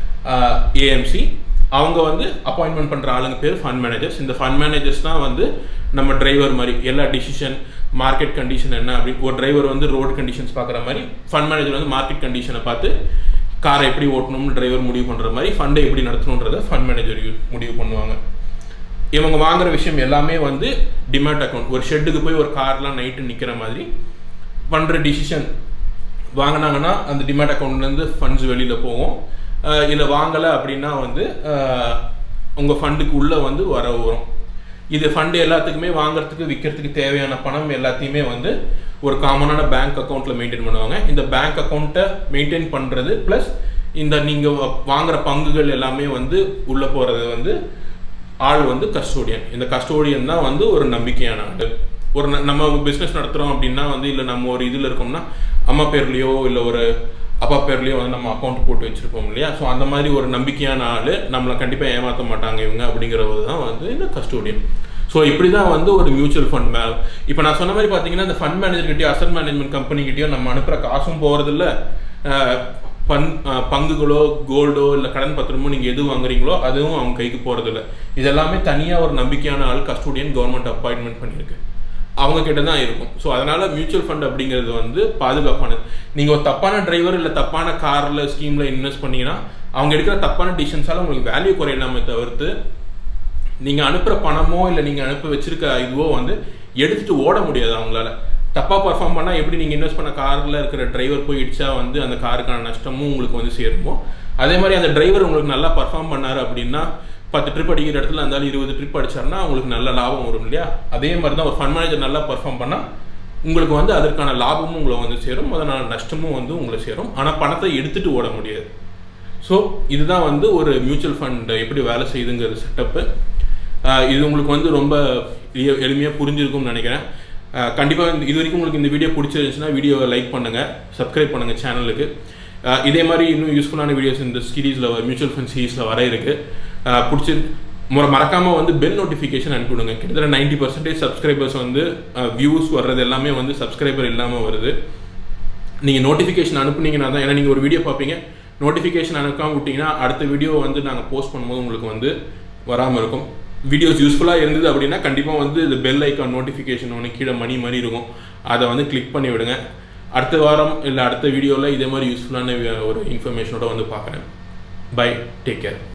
ஏஎம்சி அவங்க வந்து அப்பாயின்மெண்ட் பண்ணுற ஆளுங்க பேர் ஃபண்ட் மேனேஜர்ஸ் இந்த ஃபண்ட் மேனேஜர்ஸ் தான் வந்து நம்ம டிரைவர் மாதிரி எல்லா டிசிஷன் மார்க்கெட் கண்டிஷன் என்ன அப்படின்னு ஒரு டிரைவர் வந்து ரோடு கண்டிஷன்ஸ் பார்க்குற மாதிரி ஃபண்ட் மேனேஜர் வந்து மார்க்கெட் கண்டிஷனை பார்த்து காரை எப்படி ஓட்டணும்னு டிரைவர் முடிவு பண்ணுற மாதிரி ஃபண்டை எப்படி நடத்தணுன்றதை ஃபண்ட் மேனேஜர் முடிவு பண்ணுவாங்க இவங்க வாங்குற விஷயம் எல்லாமே வந்து டிமேட் அக்கௌண்ட் ஒரு ஷெட்டுக்கு போய் ஒரு கார்லாம் நைட்டு நிற்கிற மாதிரி பண்ணுற டிசிஷன் வாங்கினாங்கன்னா அந்த டிமேட் அக்கௌண்ட்லேருந்து ஃபண்ட்ஸ் வெளியில் போகும் இல்லை வாங்கலை அப்படின்னா வந்து உங்கள் ஃபண்டுக்கு உள்ளே வந்து வர வரும் இது ஃபண்டு எல்லாத்துக்குமே வாங்குறதுக்கு விற்கிறதுக்கு தேவையான பணம் எல்லாத்தையுமே வந்து ஒரு காமனான பேங்க் அக்கௌண்ட்டில் மெயின்டைன் பண்ணுவாங்க இந்த பேங்க் அக்கௌண்ட்டை மெயின்டைன் பண்ணுறது ப்ளஸ் இந்த நீங்கள் வாங்குற பங்குகள் எல்லாமே வந்து உள்ளே போகிறது வந்து ஆள் வந்து கஸ்டோடியன் இந்த கஸ்டோடியன் தான் வந்து ஒரு நம்பிக்கையான ஆள் ஒரு ந- நம்ம பிஸ்னஸ் நடத்துகிறோம் அப்படின்னா வந்து இல்லை நம்ம ஒரு இதில் இருக்கோம்னா அம்மா பேர்லேயோ இல்லை ஒரு அப்பா பேர்லேயோ வந்து நம்ம அக்கௌண்ட் போட்டு வச்சுருப்போம் இல்லையா ஸோ அந்த மாதிரி ஒரு நம்பிக்கையான ஆள் நம்மளை கண்டிப்பாக ஏமாற்ற மாட்டாங்க இவங்க அப்படிங்கிறது தான் வந்து இந்த கஸ்டோடியன் ஸோ இப்படி தான் வந்து ஒரு மியூச்சுவல் ஃபண்ட் மேலே இப்போ நான் சொன்ன மாதிரி பார்த்தீங்கன்னா இந்த ஃபண்ட் மேனேஜர்கிட்டயோ அசட் மேனேஜ்மெண்ட் கம்பெனிக்கிட்டயோ நம்ம அனுப்புகிற காசும் போகிறதில்ல பன் அஹ் பங்குகளோ கோல்டோ இல்லை கடன் பத்திரமோ நீங்கள் எது வாங்குறீங்களோ அதுவும் அவங்க கைக்கு போகிறதில்ல இதெல்லாமே தனியாக ஒரு நம்பிக்கையான ஆள் கஸ்டோடியன் கவர்மெண்ட் அப்பாயின்மெண்ட் பண்ணியிருக்கு அவங்க கிட்ட தான் இருக்கும் ஸோ அதனால மியூச்சுவல் ஃபண்ட் அப்படிங்கிறது வந்து பாதுகாப்பானது நீங்கள் ஒரு தப்பான டிரைவர் இல்லை தப்பான காரில் ஸ்கீமில் இன்வெஸ்ட் பண்ணீங்கன்னா அவங்க எடுக்கிற தப்பான டிசிஷன்ஸால உங்களுக்கு வேல்யூ குறையலாமே தவிர்த்து நீங்கள் அனுப்புகிற பணமோ இல்லை நீங்கள் அனுப்ப வச்சிருக்க இதுவோ வந்து எடுத்துட்டு ஓட முடியாது அவங்களால தப்பாக பர்ஃபார்ம் பண்ணால் எப்படி நீங்கள் இன்வெஸ்ட் பண்ண காரில் இருக்கிற டிரைவர் போய் இடிச்சா வந்து அந்த காருக்கான நஷ்டமும் உங்களுக்கு வந்து சேருமோ அதே மாதிரி அந்த டிரைவர் உங்களுக்கு நல்லா பர்ஃபார்ம் பண்ணாரு அப்படின்னா பத்து ட்ரிப் அடிக்கிற இடத்துல இருந்தாலும் இருபது ட்ரிப் அடிச்சாருன்னா உங்களுக்கு நல்ல லாபம் வரும் இல்லையா அதே மாதிரி தான் ஒரு ஃபண்ட் மேனேஜர் நல்லா பர்ஃபார்ம் பண்ணால் உங்களுக்கு வந்து அதற்கான லாபமும் உங்களை வந்து சேரும் அதனால நஷ்டமும் வந்து உங்களை சேரும் ஆனால் பணத்தை எடுத்துட்டு ஓட முடியாது ஸோ இதுதான் வந்து ஒரு மியூச்சுவல் ஃபண்ட் எப்படி வேலை செய்யுதுங்கிற செட்டப்பு இது உங்களுக்கு வந்து ரொம்ப எளிமையாக புரிஞ்சிருக்கும்னு நினைக்கிறேன் கண்டிப்பாக இது வரைக்கும் உங்களுக்கு இந்த வீடியோ பிடிச்சிருந்துச்சுன்னா வீடியோவை லைக் பண்ணுங்கள் சப்ஸ்கிரைப் பண்ணுங்கள் சேனலுக்கு இதே மாதிரி இன்னும் யூஸ்ஃபுல்லான வீடியோஸ் இந்த சீரீஸில் மியூச்சுவல் ஃபண்ட் சீரீஸில் வர இருக்குது பிடிச்சி முறை மறக்காமல் வந்து பெல் நோட்டிஃபிகேஷன் அனுப்பிவிடுங்க கிட்டத்தட்ட நைன்டி பர்சன்டேஜ் சப்ஸ்கிரைபர்ஸ் வந்து வியூஸ் வர்றது எல்லாமே வந்து சப்ஸ்கிரைபர் இல்லாமல் வருது நீங்கள் நோட்டிஃபிகேஷன் அனுப்புனீங்கன்னா தான் ஏன்னா நீங்கள் ஒரு வீடியோ பார்ப்பீங்க நோட்டிஃபிகேஷன் அனுப்பாமல் விட்டிங்கன்னா அடுத்த வீடியோ வந்து நாங்கள் போஸ்ட் பண்ணும்போது உங்களுக்கு வந்து வராமல் இருக்கும் வீடியோஸ் யூஸ்ஃபுல்லாக இருந்தது அப்படின்னா கண்டிப்பாக வந்து இந்த பெல் ஐக்கான் நோட்டிஃபிகேஷன் ஒன்று கீழே மணி மாதிரி இருக்கும் அதை வந்து கிளிக் பண்ணி விடுங்க அடுத்த வாரம் இல்லை அடுத்த வீடியோவில் இதே மாதிரி யூஸ்ஃபுல்லான ஒரு இன்ஃபர்மேஷனோட வந்து பார்க்குறேன் பை டேக் கேர்